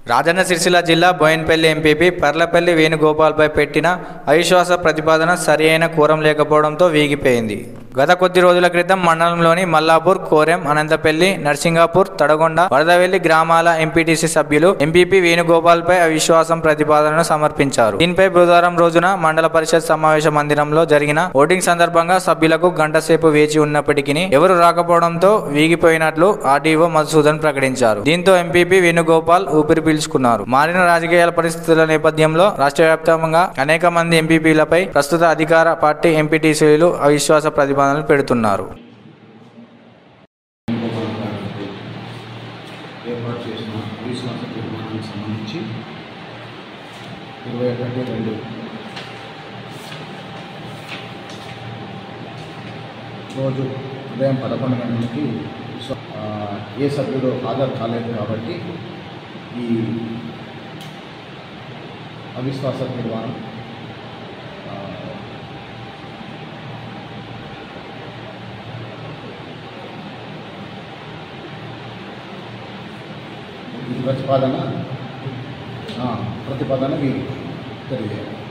రాజన్న సిరిసిల్ల జిల్లా బోయిన్పల్లి ఎంపీపీ పర్లపల్లి వేణుగోపాల్పై పెట్టిన అవిశ్వాస ప్రతిపాదన సరి అయిన కూరం లేకపోవడంతో వీగిపోయింది గత కొద్ది రోజుల క్రితం మండలంలోని మల్లాపూర్ కోరెం అనంతపల్లి నర్సింగాపూర్ తడగొండ వరదవెల్లి గ్రామాల ఎంపీటీసీ సభ్యులు ఎంపీపీ వేణుగోపాల్పై అవిశ్వాసం ప్రతిపాదనను సమర్పించారు దీనిపై బుధవారం రోజున మండల పరిషత్ సమావేశ మందిరంలో జరిగిన ఓటింగ్ సందర్భంగా సభ్యులకు గంట సేపు వేచి ఉన్నప్పటికీ ఎవరు రాకపోవడంతో వీగిపోయినట్లు ఆర్డీఓ మధుసూదన్ ప్రకటించారు దీంతో ఎంపీపీ వేణుగోపాల్ ఊపిరి పీల్చుకున్నారు మారిన రాజకీయాల పరిస్థితుల నేపథ్యంలో రాష్ట్ర వ్యాప్తంగా అనేక మంది ఎంపీపీలపై ప్రస్తుత అధికార పార్టీ ఎంపీటీసీలు అవిశ్వాస ప్రతిపాదనలు పెడుతున్నారు గారికి ఏర్పాటు చేసిన విశ్వాస తీర్మానానికి సంబంధించి ఇరవై ఒకటి రెండు రోజు ఉదయం పదకొండు గంటలకి స్వ- ఆ, ఏ సభ్యుడు హాజరు కాలేదు కాబట్టి ఈ అవిశ్వాస తీర్మానం ఆ, ఈ ప్రతిపాదన ఆ, ప్రతిపాదన వీరు తెలియజేయాలి